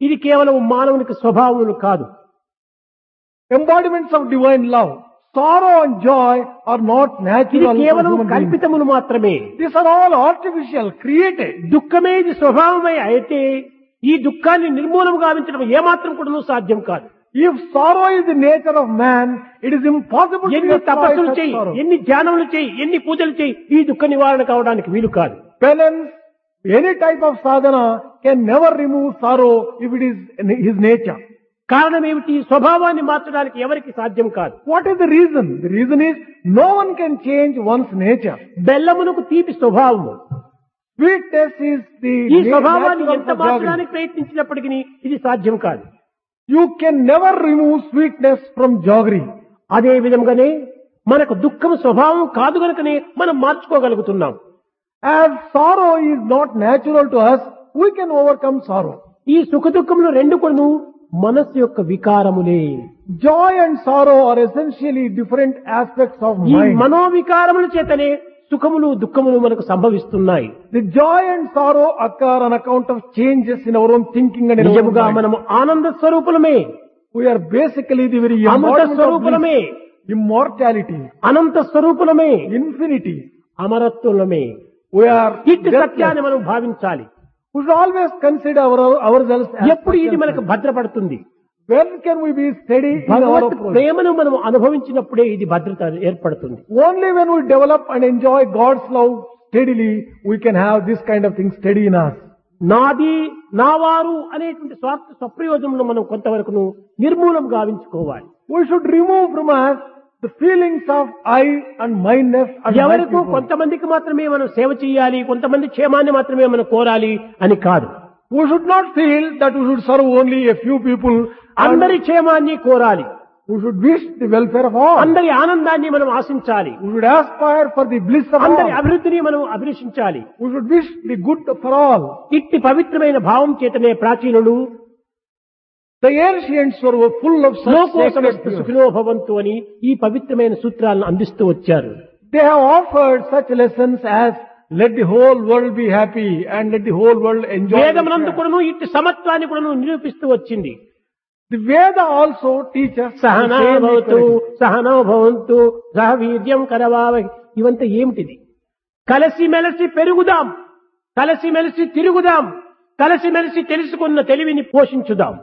ఇది కేవలం మానవునికి స్వభావములు కాదు Embodiments of divine love. Sorrow and joy are not ఇది natural. for కేవలం human beings. కల్పితములు మాత్రమే These are all artificial, created. దుఃఖమే ఇది స్వభావమై అయితే ఈ దుఃఖాన్ని నిర్మూలన గావించడం ఏమాత్రం కూడా సాధ్యం కాదు If sorrow is the nature of man, it is impossible to ఎన్ని destroy తపస్సులు such చేయి sorrow. ఎన్ని ధ్యానములు చేయి ఎన్ని పూజలు చేయి ఈ దుఃఖ నివారణ కావడానికి వీలు కాదు Penance, any type of sadhana can never remove sorrow if it is in his nature. కారణం ఏమిటి స్వభావాన్ని మార్చడానికి ఎవరికి సాధ్యం కాదు What is the reason? The reason is no one can change one's nature. బెల్లమునకు తీపి స్వభావము Sweetness is the ఈ na- స్వభావాన్ని natural ఎంత for jaggery. మార్చడానికి ప్రయత్నించినప్పటికీ ఇది సాధ్యం కాదు You can never remove sweetness from jaggery. అదే విధంగానే మనకు దుఃఖం స్వభావం కాదు గనుకనే మనం మార్చుకోగలుగుతున్నాం As sorrow is not natural to us, we can overcome sorrow. ఈ సుఖ దుఃఖములు రెండు కూడా మనస్సు యొక్క వికారములే Joy and sorrow are essentially different aspects of ఈ mind. మనోవికారముల చేతనే సుఖములు దుఃఖములు మనకు సంభవిస్తున్నాయి The joy and sorrow occur on account of changes in our own thinking and in our own నిజముగా mind. మనము ఆనంద స్వరూపులమే We are basically the very Amrutha embodiment of స్వరూపులమే bliss, immortality, Anantha స్వరూపులమే infinity. అమరత్వలమే We are ఇట్టి deathless. సత్యాన్ని మనం భావించాలి We should always consider our, ourselves as ఎప్పుడు ఇది such మనకు and భద్రపడుతుంది such. When can we be steady in our Bhagwat approach? ప్రేమను మనం అనుభవించినప్పుడే ఇది భద్రత ఏర్పడుతుంది Only when we develop and enjoy God's love steadily, we can have this kind of thing steady in us. నాది నావారు అనేటువంటి స్వార్థ స్వప్రయోజనంలో మనం కొంతవరకు నిర్మూలం గావించుకోవాలి We should remove from us the feelings of I and myness and my ఎవరికో people. కొంతమందికి మాత్రమే మనం సేవ చేయాలి కొంతమంది క్షేమాన్ని మాత్రమే మనం కోరాలి అని కాదు We should not feel that we should serve only a few people. and అందరి క్షేమాన్ని కోరాలి We should wish the welfare of all. అందరి ఆనందాన్ని మనం ఆశించాలి We should aspire for the bliss of అందరి all. అభివృద్ధిని మనం అభిలషించాలి We should wish the good for all. ఇట్టి పవిత్రమైన భావం చేతనే ప్రాచీనులు The ancients were full of such లోకో sacred సమస్త views. సుఖినో భవంతు అని ఈ పవిత్రమైన సూత్రాలను అందిస్తూ వచ్చారు They have offered such lessons as let the whole world be happy and let the whole world enjoy. వేదమునందు welfare. కూడాను ఇట్టి సమత్వాన్ని కూడాను నిరూపిస్తూ వచ్చింది The Veda also teaches the Sahana same భవతు equality. సహనో భవంతు సహ వీర్యం కరవావ ఇవంతా ఏమిటిది కలిసిమెలిసి పెరుగుదాం కలిసిమెలిసి తిరుగుదాం కలిసిమెలిసి తెలుసుకున్న తెలివిని పోషించుదాం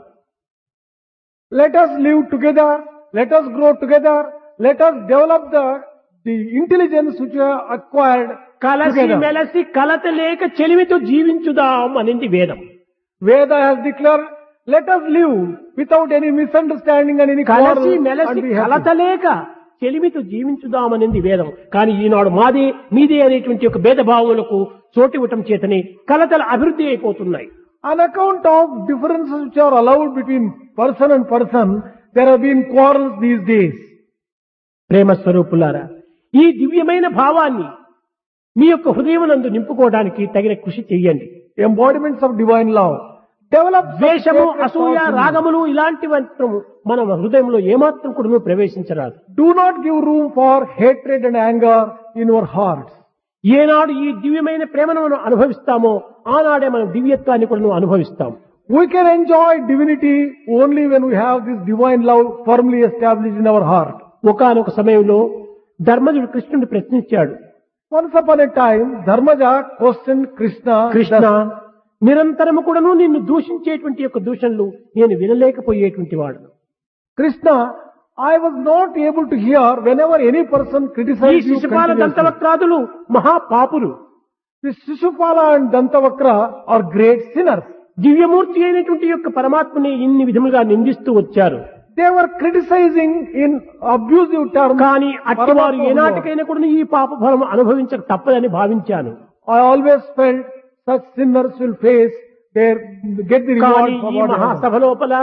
Let us live together. Let us grow together. Let us develop the, the intelligence which we have acquired కలిసి together. మెలసి కలత లేక చెలిమితో జీవించుదాం అనింది వేదం Veda has declared, let us live without any misunderstanding and any quarrel కలిసి మెలసి and be కలత happy. లేక చెలిమితో జీవించుదామనింది వేదం కానీ ఈనాడు మాదే మీదే అనేటువంటి ఒక భేదభావములకు చోటు ఇవ్వటం చేతనే కలతలు అభివృద్ధి అయిపోతున్నాయి On account of differences which are allowed between person and person, there have been quarrels these days. ప్రేమ స్వరూపులారా ఈ దివ్యమైన భావాన్ని మీ యొక్క హృదయమునందు నింపుకోవడానికి తగిన కృషి చెయ్యండి Embodiments of divine love. Develop such ద్వేషము sacred అసూయ thoughts in you. రాగములు ఇలాంటివి మన హృదయంలో ఏమాత్రం కూడా ప్రవేశించరాదు Do not give room for hatred and anger in your hearts. ఏనాడు ఈ దివ్యమైన ప్రేమను మనం అనుభవిస్తామో ఆనాడే మనం దివ్యత్వాన్ని కూడా అనుభవిస్తాం We can enjoy divinity only when we have this divine love firmly established in our heart. ఒకానొక సమయంలో ధర్మజుడు కృష్ణుడిని ప్రశ్నించాడు Once upon a time, Dharmaja questioned Krishna. Krishna thus, నిరంతరము కూడాను నిన్ను దూషించేటువంటి యొక్క దూషణలు నేను వినలేకపోయేటువంటి వాడు Krishna, I was not able to hear whenever any person ఈ criticized you Shishupala continuously. దంతవక్రాదులు మహాపాపులు The Shishupala and Dantavakra are great sinners. దివ్యమూర్తి అయినటువంటి యొక్క పరమాత్మని ఇన్ని విధములుగా నిందిస్తూ వచ్చారు They were criticizing in abusive terms. కానీ అట్టివారు Paramatma Lord. ఏనాటికైనా కూడా ఈ పాప ఫలం అనుభవించక తప్పదని భావించాను I always felt such sinners will face their get the reward కానీ for ఈ what they have done. మహాసభ లోపల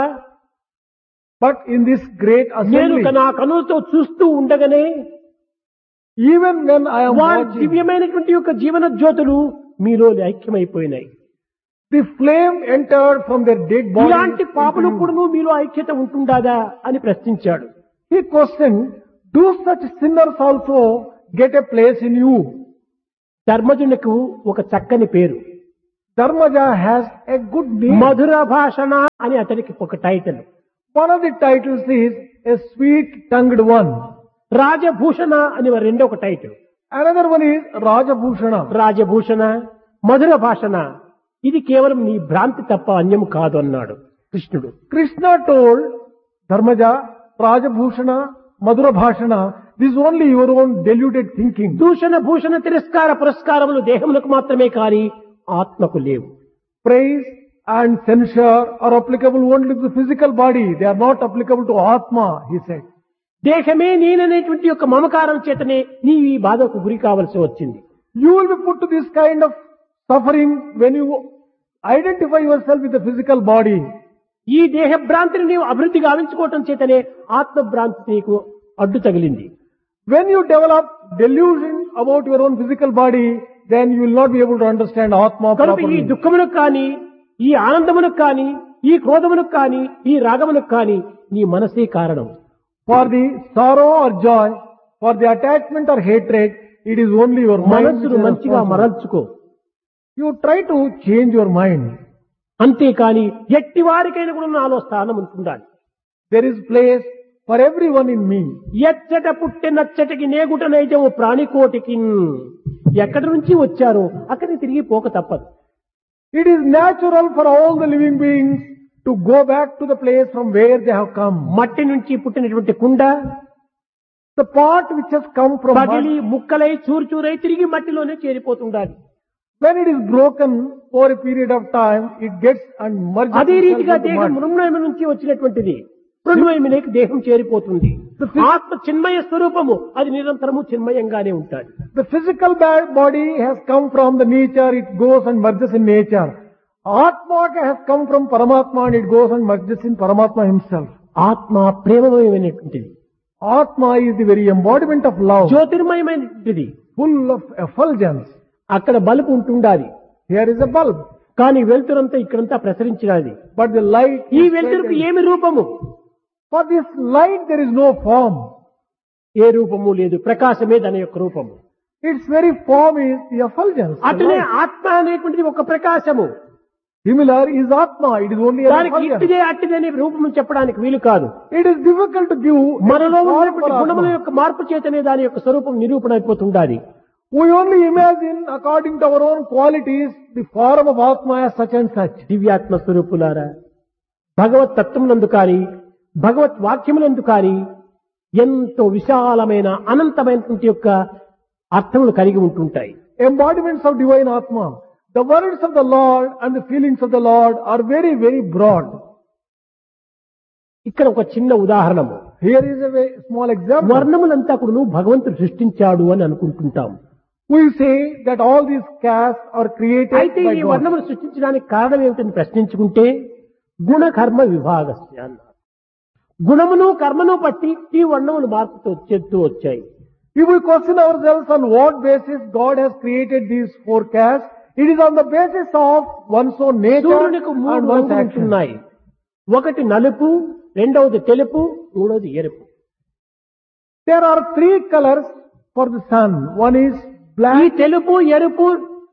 But in this great నేను assembly, నా కనులతో చూస్తూ ఉండగానే even when I am వారి watching, దివ్యమైనటువంటి యొక్క జీవన జ్యోతులు మీలో ఐక్యమైపోయినాయి the flame entered from their dead bodies. ఇలాంటి పాపలు into you. కూడా మీలో ఐక్యత ఉంటుండాదా అని ప్రశ్నించాడు He questioned, do such sinners also get a place in you? ధర్మజునికి ఒక చక్కని పేరు Dharmaja has a good name. మధుర భాషణ అని అతనికి ఒక title One of the titles is a sweet-tongued one. Rajabhushana అని మరి రెండో ఒక title Another one is Rajabhushana. Rajabhushana మధుర భాషణ ఇది కేవలం నీ భ్రాంతి తప్ప అన్యం కాదు అన్నాడు కృష్ణుడు Krishna told Dharmaja, Rajabhushana, Madhura Bhashana, this is only your own deluded thinking. దూషణ భూషణ తిరస్కార పురస్కారములు దేహములకు మాత్రమే కాని ఆత్మకు లేవు Praise and censure are applicable only to the physical body. They are not applicable to Atma, he said. దేహమే నేననేటువంటి యొక్క మమకారం చేతనే నీవు ఈ బాధకు గురి కావలసి వచ్చింది You will be put to this kind of suffering when you identify yourself with the physical body. ఈ దేహ భ్రాంతిని నీవు అభివృద్ధి గావించుకోవటం చేతనే ఆత్మ భ్రాంతి నీకు అడ్డు తగిలింది When you develop delusion about your own physical body, then you will not be able to understand Atma కనుక ఈ properly. దుఃఖమునకు కానీ ఈ ఆనందమునకు కానీ ఈ క్రోధమునకు కానీ ఈ రాగమునకు కానీ నీ మనసే కారణం For the sorrow or joy, for the attachment or hatred, it is only your mind. which మనస్సును is మంచిగా responsible. మరల్చుకో You try to change your mind. అంతేకాని ఎట్టి వారికైనా కూడా నాలో స్థానం ఉంటుండాలి There is place for everyone in me. ఎచ్చట పుట్టె నచ్చటికి నేగుట నైజము ప్రాణికోటికి ఎక్కడి నుంచి వచ్చారో అక్కడికి తిరిగి పోక తప్పదు It is natural for all the living beings to go back to the place from where they have come. మట్టి నుంచి పుట్టినటువంటి కుండ The part which has come from పగిలి mud, ముక్కలై చూరుచూరై తిరిగి మట్టిలోనే చేరిపోతుండాలి when it is broken for a period of time, it gets and merges అదే itself రీతిగా into దేహం mud. మృణ్మయం నుంచి వచ్చినటువంటిది మృణ్మయమునికి దేహం చేరిపోతుంది ఆత్మ చిన్మయ స్వరూపము అది నిరంతరము చిన్మయంగానే ఉంటాడు The physical ba- body has come from the nature, it goes and merges in nature. Atma has come from Paramatma and it goes and merges in Paramatma himself. ఆత్మ ప్రేమమయమైనటువంటిది Atma is the very embodiment of love, జ్యోతిర్మయమైనటువంటిది full of effulgence. అక్కడ బలుపు ఉంటుండాలి Here is a bulb, కానీ వెలుతురంతా ఇక్కడంతా ప్రసరించినది but the light ఈ is వెలుతురుకు spread. ఏమి రూపము For this light there is no form. ఏ రూపము లేదు ప్రకాశమే దాని యొక్క రూపము Its very form is the effulgence. the అట్లనే light. ఆత్మ అనేటువంటిది ఒక ప్రకాశము Similar is Atma, it is only an దానికి effulgence. ఇట్టిదే అట్టిదే అనే రూపము చెప్పడానికి వీలు కాదు It is difficult to give మనలో a form ఉన్నటువంటి for గుణముల Atma. యొక్క మార్పు చేతనే దాని యొక్క స్వరూపం నిరూపణ అయిపోతుండాలి We only imagine according to our own qualities the form of Atma as such and such. దివ్యాత్మ స్వరూపులారా భగవత్ తత్వమునందు కాని భగవత్ వాక్యములందు కాని ఎంతో విశాలమైన అనంతమైనటువంటి యొక్క అర్థములు కలిగి ఉంటుంటాయి Embodiments of divine Atma. The words of the Lord and the feelings of the Lord are very, very broad. ఇక్కడ ఒక చిన్న ఉదాహరణము Here is a very small example. వర్ణములంతా కూడా భగవంతుడు సృష్టించాడు అని అనుకుంటుంటాం We say that all these castes are created అయితే by ఈ God. వర్ణములు సృష్టించడానికి కారణం ఏమిటని ప్రశ్నించుకుంటే గుణ కర్మ విభాగస్య అన్నారు గుణమును కర్మను బట్టి ఈ వర్ణములు మార్పుతూ చెప్తూ వచ్చాయి If we question ourselves on what basis God has created these four castes, it is on the basis of one's own nature సూర్యునికి మూడు and one's రంగులు action. ఉంటున్నాయి ఒకటి నలుపు రెండవది తెలుపు మూడవది ఎరుపు There are three colors for the sun. One is ఈ black, తెలుపు ఎరుపు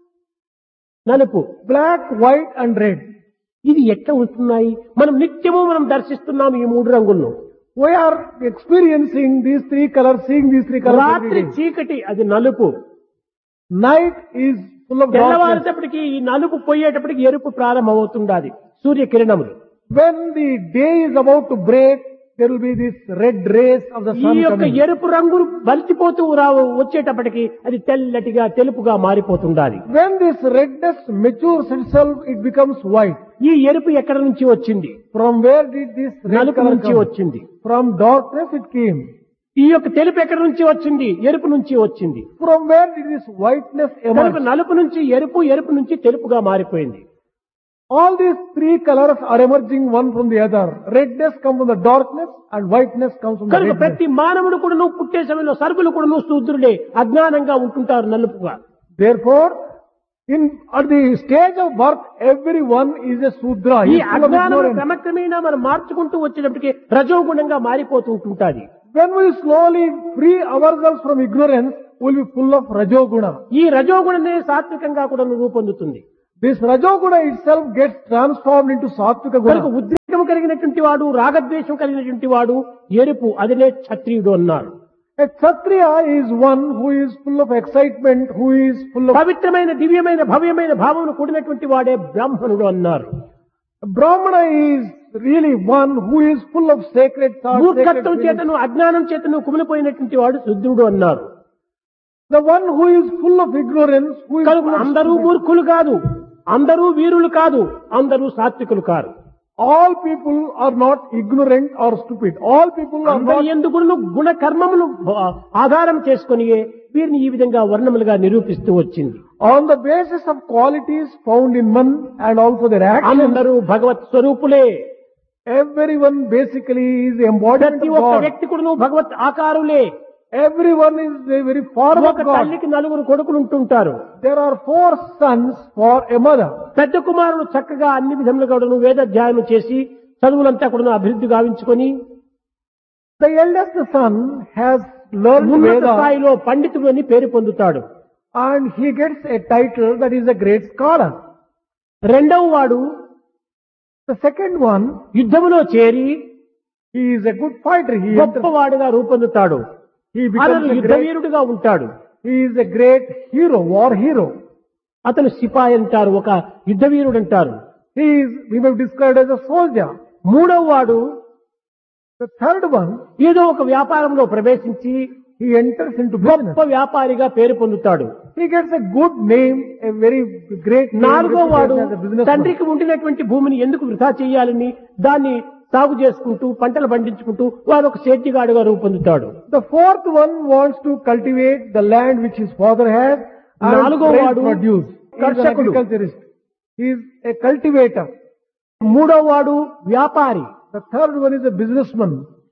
నలుపు black, white and red. ఇది ఎట్లా ఉంటున్నాయి మనం నిత్యము మనం దర్శిస్తున్నాం ఈ మూడు రంగులను We are experiencing these three colors, seeing these three colors every రాత్రి day. చీకటి అది నలుపు Night is full of darkness. తెల్లవారేటప్పటికి ఈ నలుపు పోయేటప్పటికి ఎరుపు ప్రారంభమవుతుండాలి సూర్యకిరణములు When the day is about to break, there will be this red rays of the ఈ sun యొక్క coming. ఎరుపు రంగులు బలిచిపోతూ రావు వచ్చేటప్పటికి అది తెల్లటిగా తెలుపుగా మారిపోతుండాలి When this redness matures itself, it becomes white. ఈ ఎరుపు ఎక్కడి నుంచి వచ్చింది From where did this red నలుపు color నుంచి come? వచ్చింది From darkness it came. ఈ యొక్క తెలుపు ఎక్కడి నుంచి వచ్చింది ఎరుపు నుంచి వచ్చింది From where did this whiteness కనుక emerge? నలుపు నుంచి ఎరుపు ఎరుపు నుంచి తెలుపుగా మారిపోయింది All these three colors are emerging one from the other. Redness comes from the darkness and whiteness comes from the కనుక redness. ప్రతి మానవుడు కూడా నువ్వు పుట్టే సమయంలో సరుకులు కూడా నువ్వు శూద్రుడే అజ్ఞానంగా ఉంటుంటారు నలుపుగా Therefore, in at the stage of birth, everyone is a Sudra. ఈ He is full of అజ్ఞానం ignorance. క్రమక్రమేణా మనం మార్చుకుంటూ వచ్చేటప్పటికి రజోగుణంగా మారిపోతూ ఉంటుంటాది When we slowly free ourselves from ignorance, we'll be full of Rajoguna. ఈ రజోగుణమే సాత్వికంగా కూడా రూపొందుతుంది This Rajoguna itself gets transformed into Satvika కనుక Guna. ఉద్రేకం కలిగినటువంటి వాడు రాగద్వేషం కలిగినటువంటి వాడు ఎరుపు అదినే క్షత్రియుడు అన్నారు A Kshatriya is one who is full of excitement, who is full of... పవిత్రమైన దివ్యమైన భవ్యమైన భావమును కూడినటువంటి వాడే బ్రాహ్మణుడు అన్నారు Brahmana is really one who is full of sacred thoughts, sacred మూర్ఖత్వం feelings. చేతను అజ్ఞానం చేతను కుమిలిపోయినటువంటి వాడు శుద్ధుడు అన్నారు The one who is full of ignorance, who is కనుక full of అందరూ stupidity. మూర్ఖులు కాదు అందరూ వీరులు కాదు అందరూ సాత్వికులు కారు All people are not ignorant or stupid. All people are అందరి not ఎందుకు గుణ కర్మములు ఆధారం చేసుకొని వీరిని ఈ విధంగా వర్ణములుగా నిరూపిస్తూ వచ్చింది on the basis of qualities found in man and also their actions. అందరూ భగవత్ స్వరూపులే Everyone basically is the embodiment ప్రతి of ఒక్క God. వ్యక్తి కూడా భగవత్ ఆకారులే Everyone is a very form of ఒక God. తల్లికి నలుగురు కొడుకులు ఉంటుంటారు There are four sons for a mother. పెద్ద కుమారుడు చక్కగా అన్ని విధములుగా కూడాను వేదాధ్యాయనం చేసి చదువులంతా కూడా అభివృద్ధి గావించుకొని The eldest son has learned ఉన్నత Veda స్థాయిలో పండితుడు అని పేరు పొందుతాడు and he gets a title that is a great scholar. రెండవ వాడు The second one, యుద్ధములో చేరి he is a good fighter. He, enters, గొప్పవాడుగా రూపొందుతాడు he అతను becomes a యుద్ధ great, వీరుడుగా ఉంటాడు he is a great hero, war hero. అతను సిపాయి అంటారు ఒక యుద్ధ వీరుడు అంటారు He is, we may described as a soldier. మూడవ వాడు The third one, ఏదో ఒక వ్యాపారంలో ప్రవేశించి he enters into business. గొప్ప వ్యాపారిగా పేరు పొందుతాడు He gets a good name, a very great name, నాలుగో వాడు reputation as a businessman. తండ్రికి ఉండినటువంటి భూమిని ఎందుకు వృధా చేయాలని దాన్ని సాగు చేసుకుంటూ పంటలు పండించుకుంటూ వాడు ఒక సేద్యగాడుగా రూపొందుతాడు The fourth one wants to cultivate the land which his father has and నాలుగో raise వాడు produce. He is an కర్షకుడు. agriculturist. He is a cultivator. మూడో వాడు వ్యాపారి The third one is a businessman.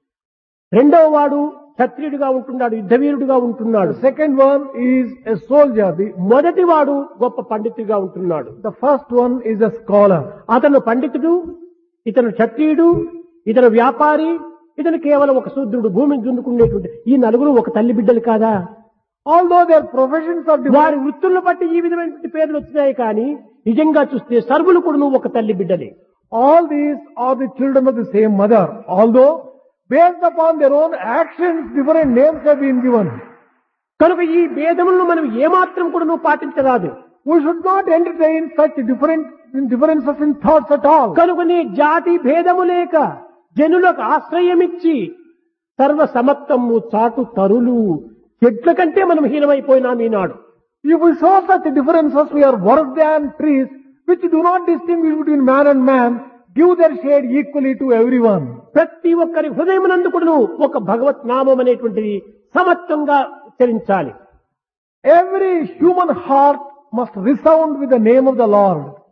రెండవ వాడు క్షత్రియుడిగా ఉంటున్నాడు యుద్ధవీరుడుగా ఉంటున్నాడు The second one is a soldier. The, మొదటి వాడు గొప్ప పండితుడిగా ఉంటున్నాడు the first one is a scholar. అతను పండితుడు ఇతను క్షత్రియుడు ఇతను వ్యాపారి ఇతను కేవలం ఒక శూద్రుడు భూమిని దున్నుకునేటువంటి ఈ నలుగురు ఒక తల్లి బిడ్డలు కాదా Although their professions are different, వారి వృత్తులను బట్టి ఈ విధమైనటువంటి పేర్లు వచ్చినాయి కానీ నిజంగా చూస్తే సర్వులు కూడా ఒక తల్లి బిడ్డలే all these are the children of the same mother. Although based upon their own actions, different names have been given. కనుక ఈ భేదములను మనం ఏమాత్రం కూడా పాటించరాదు We should not entertain such different differences in thoughts at all. కనుకనే జాతి భేదము లేక జనులకు ఆశ్రయమిచ్చి సర్వ సమత్వము చాటు తరులు చెట్ల కంటే మనం హీనమైపోయినాం ఈనాడు If we saw such differences, we are worse than trees which do not distinguish between man and man, give their shade equally to everyone. ప్రతి ఒక్కరి హృదయమునందుకును ఒక భగవత్ నామం అనేటువంటిది సమత్వంగా ఉచ్చరించాలి Every human heart must resound with the name of the Lord.